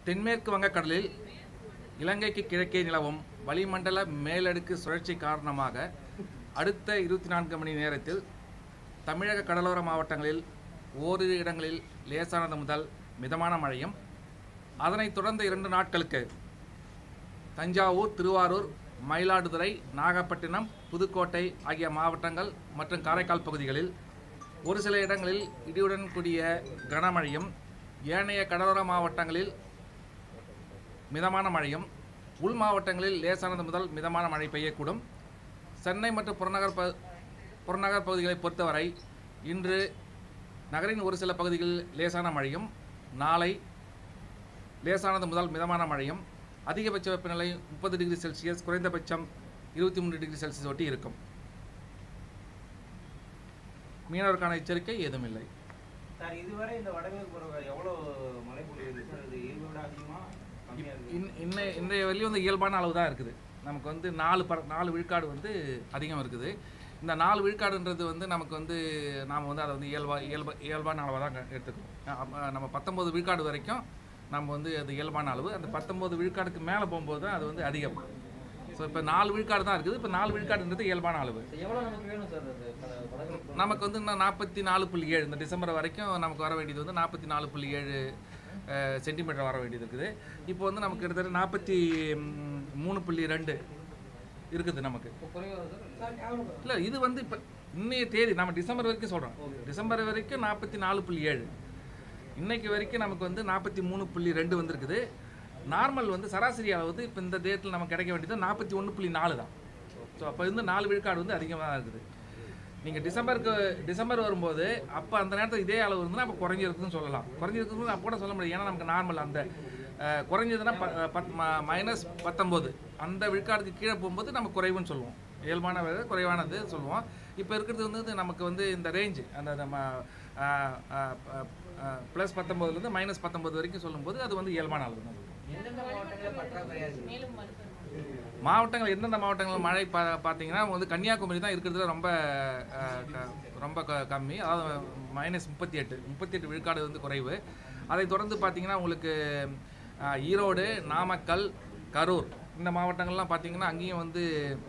தென்மேற்கு வங்கக்கடலில் இலங்கைக்கு கிழக்கே நிலவும் வளிமண்டல மேலடுக்கு சுழற்சி காரணமாக அடுத்த இருபத்தி நான்கு மணி நேரத்தில் தமிழக கடலோர மாவட்டங்களில் ஓரிரு இடங்களில் லேசானது முதல் மிதமான மழையும் அதனைத் தொடர்ந்த இரண்டு நாட்களுக்கு தஞ்சாவூர் திருவாரூர் மயிலாடுதுறை நாகப்பட்டினம் புதுக்கோட்டை ஆகிய மாவட்டங்கள் மற்றும் காரைக்கால் பகுதிகளில் ஒரு சில இடங்களில் இடியுடன் கூடிய கனமழையும் ஏனைய கடலோர மாவட்டங்களில் மிதமான மழையும் உள் மாவட்டங்களில் லேசானது முதல் மிதமான மழை பெய்யக்கூடும் சென்னை மற்றும் புறநகர் ப புறநகர் பகுதிகளை பொறுத்தவரை இன்று நகரின் ஒரு சில பகுதிகளில் லேசான மழையும் நாளை லேசானது முதல் மிதமான மழையும் அதிகபட்ச வெப்பநிலை முப்பது டிகிரி செல்சியஸ் குறைந்தபட்சம் இருபத்தி மூன்று டிகிரி செல்சியஸ் ஒட்டி இருக்கும் மீனவருக்கான எச்சரிக்கை ஏதும் இல்லை சார் இதுவரை இந்த வடமேற்கு பருவ எவ்வளோ மழை பொழியுது சார் இது இயல்பை விட அதிகமா கம்மியா இருக்கு இன் இன்னை இன்றைய வெளியும் வந்து இயல்பான அளவு தான் இருக்குது நமக்கு வந்து நாலு பர நாலு விழுக்காடு வந்து அதிகம் இருக்குது இந்த நாலு விழுக்காடுன்றது வந்து நமக்கு வந்து நாம் வந்து அதை வந்து இயல்பா இயல்பா இயல்பான அளவாக தான் க- எடுத்துக்கணும் அஹ் அப்ப நம்ம பத்தொம்போது விழுக்காடு வரைக்கும் நம்ம வந்து அது இயல்பான அளவு அந்த பத்தொம்போது விழுக்காடுக்கு மேலே போகும்போது தான் அது வந்து அதிகம் ஸோ இப்போ நாலு விழுக்காடு தான் இருக்குது இப்போ நாலு விழுக்காடுன்றது இயல்பான அளவு எவ்வளோ நமக்கு வேணும் சார் அது பல- வடகிழக்கு நமக்கு வந்து இன்னும் நாற்பத்தி நாலு புள்ளி ஏழு இந்த டிசம்பர் வரைக்கும் நமக்கு வர வேண்டியது வந்து நாற்பத்தி நாலு புள்ளி ஏழு சென்டிமீட்டர் வர வேண்டியது இருக்குது இப்போ வந்து நமக்கு கிட்டத்தட்ட நாற்பத்தி மூணு புள்ளி ரெண்டு இருக்குது நமக்கு இப்போ குறைவாக சார் இல்லை இது வந்து இப்போ இன்னைய தேதி நம்ம டிசம்பர் வரைக்கும் சொல்கிறோம் டிசம்பர் வரைக்கும் நாற்பத்தி நாலு புள்ளி ஏழு இன்னைக்கு வரைக்கும் நமக்கு வந்து நாற்பத்தி மூணு புள்ளி ரெண்டு வந்திருக்குது நார்மல் வந்து சராசரி அளவு இப்போ இந்த டேட்டில் நமக்கு கிடைக்க வேண்டியது நாற்பத்தி ஒன்று புள்ளி நாலு தான் ஸோ அப்போ வந்து நாலு விழுக்காடு வந்து அதிகமாக தான் இருக்குது நீங்கள் டிசம்பருக்கு டிசம்பர் வரும்போது அப்போ அந்த நேரத்தில் இதே அளவு இருந்ததுன்னா அப்போ குறைஞ்சிருக்குன்னு சொல்லலாம் குறைஞ்சிருக்குன்னு அப்போ கூட சொல்ல முடியாது ஏன்னா நமக்கு நார்மல் அந்த அஹ், குறைஞ்சதுன்னா ப பத் மைனஸ் பத்தொம்போது அந்த விழுக்காடுக்கு கீழே போகும்போது நம்ம குறைவுன்னு சொல்லுவோம் இயல்பான விட குறைவானது சொல்லுவோம் இப்போ இருக்கிறது வந்து இது நமக்கு வந்து இந்த ரேஞ்சு அந்த நம்ம ப்ளஸ் பத்தொம்போதுலேருந்து மைனஸ் பத்தொம்போது வரைக்கும் சொல்லும்போது அது வந்து இயல்பான அளவு தான் எந்தெந்த மாவட்டங்களில் பற்றாக்குறையா இருக்கு மேலும் மருத்துவம் மாவட்டங்கள் எந்தெந்த மாவட்டங்கள் மழை பா பார்த்தீங்கன்னா வந்து கன்னியாகுமரி தான் இருக்கிறதுல ரொம்ப அஹ், க- ரொம்ப க கம்மி அதாவது மைனஸ் முப்பத்தி எட்டு முப்பத்தி எட்டு விழுக்காடு வந்து குறைவு அதை தொடர்ந்து பார்த்தீங்கன்னா உங்களுக்கு அஹ், ஈரோடு நாமக்கல் கரூர் இந்த மாவட்டங்கள்லாம் பார்த்தீங்கன்னா அங்கேயும் வந்து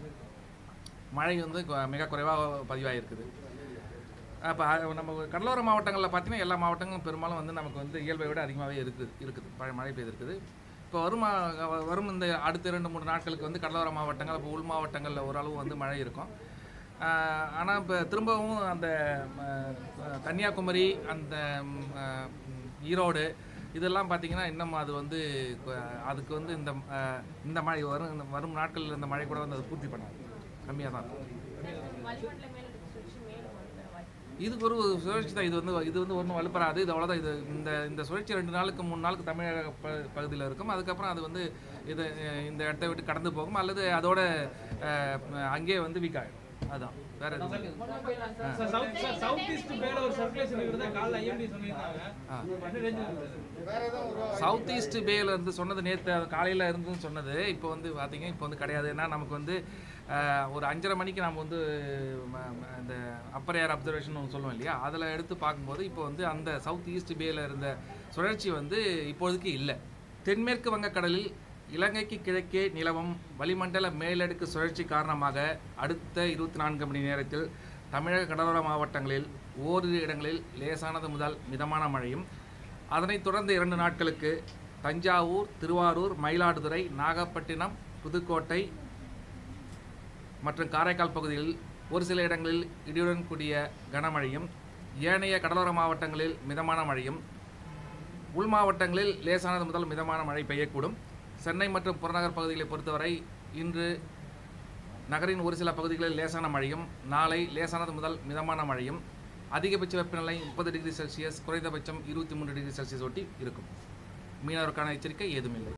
மழை வந்து கொ- மிக குறைவாக பதிவாகிருக்குது அப்போ நம்ம கடலோர மாவட்டங்களில் பார்த்தீங்கன்னா எல்லா மாவட்டங்களும் பெரும்பாலும் வந்து நமக்கு வந்து இயல்பை விட அதிகமாகவே இருக்குது இருக்குது மழை மழை பெய்திருக்குது இப்போ வரும் மா- வரும் இந்த அடுத்த ரெண்டு மூணு நாட்களுக்கு வந்து கடலோர மாவட்டங்கள் இப்போ உள் மாவட்டங்களில் ஓரளவு வந்து மழை இருக்கும் ஆனால் இப்போ திரும்பவும் அந்த ம, அஹ், கன்னியாகுமரி அந்த ம், அஹ், ம், ஈரோடு இதெல்லாம் பார்த்தீங்கன்னா இன்னும் அது வந்து கொ- அதுக்கு வந்து இந்த அஹ், இந்த மழை வரும் இந்த வரும் நாட்களில் இந்த மழை கூட வந்து அது பூர்த்தி பண்ணாது கம்மியாக தான் இருக்கும் வளிமண்டல மேலடுக்கு சுழற்சி மேலும் வலுப்பெற வாய்ப்பு இதுக்கு ஒரு சுழற்சி தான் இது வந்து இது வந்து ஒன்றும் வலுப்பெறாது இது அவ்வளோதான் இது இந்த இந்த சுழற்சி ரெண்டு நாளுக்கு மூணு நாளுக்கு தமிழக ப பகுதியில் இருக்கும் அதுக்கப்புறம் அது வந்து இது அஹ், இந்த இடத்த விட்டு கடந்து போகும் அல்லது அதோட அஹ், அங்கேயே வந்து வீக் ஆகிடும் அதுதான் வேற எதுவும் இல்லை. Sir south sir south east மேல ஒரு சர்க்குலேஷன் இருக்கிறதா காலைல ஐஎம்டி சொல்லியிருந்தாங்க ஆ. என்ன ரேஞ்சில் இருக்குது சவுத் ஈஸ்ட் பேல இருந்து சொன்னது நேற்று காலையில் இருந்துன்னு சொன்னது இப்போ வந்து பார்த்தீங்க இப்போ வந்து கிடையாது ஏன்னா நமக்கு வந்து அஹ், ஒரு அஞ்சரை மணிக்கு நம்ம வந்து ம- ம- இந்த அப்பர் ஏர் அப்சர்வேஷன் சொல்லுவோம் இல்லையா அதில் எடுத்து பார்க்கும்போது இப்போ வந்து அந்த சவுத் ஈஸ்ட் பேல இருந்த சுழற்சி வந்து இப்போதைக்கு இல்லை தென்மேற்கு வங்கக்கடலில் இலங்கைக்கு கிழக்கே நிலவும் வளிமண்டல மேலடுக்கு சுழற்சி காரணமாக அடுத்த இருபத்தி நான்கு மணி நேரத்தில் தமிழக கடலோர மாவட்டங்களில் ஓரிரு இடங்களில் லேசானது முதல் மிதமான மழையும் அதனைத் தொடர்ந்து இரண்டு நாட்களுக்கு தஞ்சாவூர் திருவாரூர் மயிலாடுதுறை நாகப்பட்டினம் புதுக்கோட்டை மற்றும் காரைக்கால் பகுதிகளில் ஒரு சில இடங்களில் இடியுடன் கூடிய கனமழையும் ஏனைய கடலோர மாவட்டங்களில் மிதமான மழையும் உள் மாவட்டங்களில் லேசானது முதல் மிதமான மழை பெய்யக்கூடும் சென்னை மற்றும் புறநகர் பகுதிகளை பொறுத்தவரை இன்று நகரின் ஒரு சில பகுதிகளில் லேசான மழையும் நாளை லேசானது முதல் மிதமான மழையும் அதிகபட்ச வெப்பநிலை முப்பது டிகிரி செல்சியஸ் குறைந்தபட்சம் இருபத்தி மூன்று டிகிரி செல்சியஸ் ஒட்டி இருக்கும் மீனவருக்கான எச்சரிக்கை ஏதுமில்லை